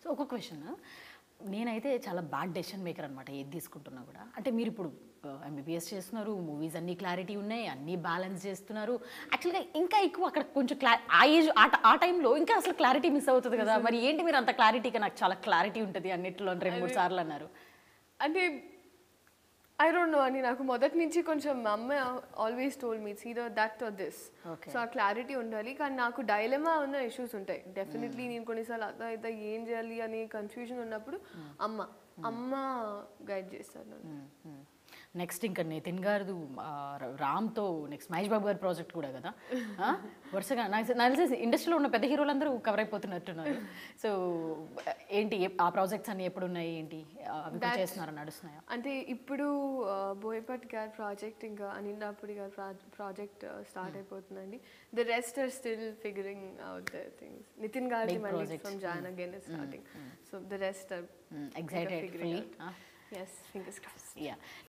So ఒక question నేనైతే చాలా బ్యాడ్ డెసిషన్ మేకర్ అనమాట ఏది తీసుకుంటున్నా కూడా అంటే మీరు ఇప్పుడు ఎంబీబీఎస్ చేస్తున్నారు మూవీస్ అన్ని క్లారిటీ ఉన్నాయి అన్నీ బ్యాలెన్స్ చేస్తున్నారు యాక్చువల్గా ఇంకా ఎక్కువ అక్కడ కొంచెం క్లా ఆ ఏజ్ ఆ ట- ఆ టైంలో ఇంకా అసలు క్లారిటీ మిస్ అవుతుంది కదా మరి ఏంటి మీరు అంత క్లారిటీగా నాకు చాలా క్లారిటీ ఉంటుంది అన్నిట్లో అని రెండు మూడు సార్లు అన్నారు అంటే ఐ డోంట్ నో అని నాకు మొదటి నుంచి కొంచెం మా అమ్మ ఆల్వేస్ టోల్ మీ సీదర్ that are this Okay. So uh clarity ఉండాలి కానీ నాకు డైలమా ఉన్న ఇష్యూస్ ఉంటాయి డెఫినెట్లీ నేను కొన్నిసార్లు అర్థం అయితే ఏం చేయాలి అని కన్ఫ్యూజన్ ఉన్నప్పుడు అమ్మ అమ్మ గైడ్ చేస్తారు నన్ను నెక్స్ట్ ఇంకా నితిన్ గారు రామ్తో నెక్స్ట్ మహేష్ బాబు గారి ప్రాజెక్ట్ కూడా కదా ఆ? వరుసగా నాకు నాకు తెలిసి ఇండస్ట్రీలో ఉన్న పెద్ద హీరోలందరూ కవర్ అయిపోతున్నట్టున్నారు సో ఏంటి ఎప్- ఆ ప్రాజెక్ట్స్ అన్ని ఎప్పుడు ఉన్నాయి ఏంటి ఆ, అవి కూడా చేస్తున్నారా నడుస్తున్నాయా అంటే ఇప్పుడు ఆ, బోయపట్ గారి ప్రాజెక్ట్ ఇంకా అనిల్ రాపుడి గారి ప్రాజెక్ట్ స్టార్ట్ అయిపోతుందండి the rest are still figuring out the things Nithin గారి Big మళ్ళీ projects. From June again starting so the rest are excited figuring out. Yes fingers cross yeah